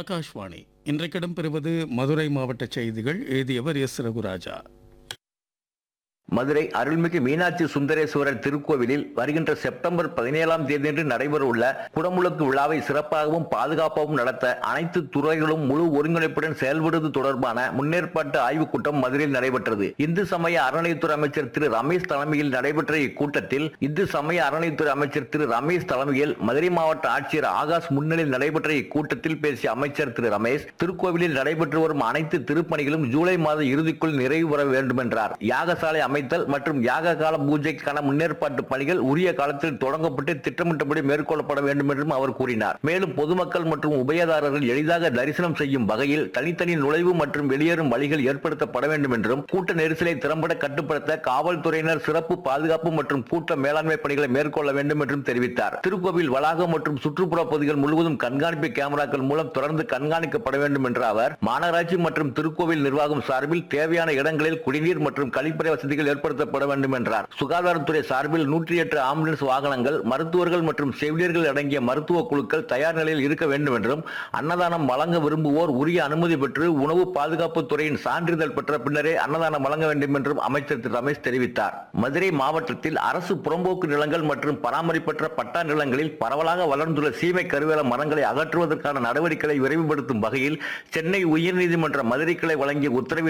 ஆகாஷ்வாணி இன்றைக்கிடம் பெறுவது மதுரை மாவட்ட செய்திகள் எழுதியவர் எஸ் ரகுராஜா மதுரை அருள்மிகு மீனாட்சி சுந்தரேஸ்வரர் திருக்கோவிலில் வருகின்ற செப்டம்பர் பதினேழாம் தேதியன்று நடைபெறவுள்ள குடமுழுக்கு விழாவை சிறப்பாகவும் பாதுகாப்பாகவும் நடத்த அனைத்து துறைகளும் முழு ஒருங்கிணைப்புடன் செயல்படுவது தொடர்பான முன்னேற்பாட்டு ஆய்வுக் கூட்டம் மதுரையில் நடைபெற்றது இந்து சமய அறநிலையத்துறை அமைச்சர் திரு ரமேஷ் தலைமையில் நடைபெற்ற இக்கூட்டத்தில் இந்து சமய அறநிலையத்துறை அமைச்சர் திரு ரமேஷ் தலைமையில் மதுரை மாவட்ட ஆட்சியர் ஆகாஷ் முன்னிலையில் நடைபெற்ற இக்கூட்டத்தில் பேசிய அமைச்சர் திரு ரமேஷ் திருக்கோவிலில் நடைபெற்று வரும் அனைத்து திருப்பணிகளும் ஜூலை மாத இறுதிக்குள் நிறைவு பெற வேண்டும் என்றார் யாகசாலை அமைத்தல் மற்றும் யாக கால பூஜைக்கான முன்னேற்பாட்டு பணிகள் உரிய காலத்தில் தொடங்கப்பட்டு திட்டமிட்டபடி மேற்கொள்ளப்பட வேண்டும் என்றும் அவர் கூறினார் மேலும் பொதுமக்கள் மற்றும் உபயதாரர்கள் எளிதாக தரிசனம் செய்யும் வகையில் தனித்தனி நுழைவு மற்றும் வெளியேறும் வழிகள் ஏற்படுத்தப்பட வேண்டும் என்றும் கூட்ட நெரிசலை திறம்பட கட்டுப்படுத்த காவல்துறையினர் சிறப்பு பாதுகாப்பு மற்றும் கூட்ட மேலாண்மை பணிகளை மேற்கொள்ள வேண்டும் என்றும் தெரிவித்தார் திருக்கோவில் வளாகம் மற்றும் சுற்றுப்புற பகுதிகள் முழுவதும் கண்காணிப்பு கேமராக்கள் மூலம் தொடர்ந்து கண்காணிக்கப்பட வேண்டும் என்ற அவர் மாநகராட்சி மற்றும் திருக்கோவில் நிர்வாகம் சார்பில் தேவையான இடங்களில் குடிநீர் மற்றும் கழிப்பறை வசதிகள் ஏற்படுத்தப்பட வேண்டும் என்றார் சுகாதாரத்துறை சார்பில் நூற்றி எட்டு ஆம்புலன்ஸ் வாகனங்கள் மருத்துவர்கள் மற்றும் செவிலியர்கள் அடங்கிய மருத்துவ குழுக்கள் தயார் நிலையில் இருக்க வேண்டும் என்றும் அன்னதானம் வழங்க விரும்புவோர் உரிய அனுமதி பெற்று உணவு பாதுகாப்பு துறையின் சான்றிதழ் பெற்ற பின்னரே அன்னதானம் வழங்க வேண்டும் என்றும் அமைச்சர் திரு ரமேஷ் தெரிவித்தார் மதுரை மாவட்டத்தில் அரசு புறம்போக்கு நிலங்கள் மற்றும் பராமரிப்பற்ற பட்டா நிலங்களில் பரவலாக வளர்ந்துள்ள சீமை கருவேல மரங்களை அகற்றுவதற்கான நடவடிக்கைகளை விரைவுபடுத்தும் வகையில் சென்னை உயர்நீதிமன்ற மதுரை கிளை வழங்கிய உத்தரவின்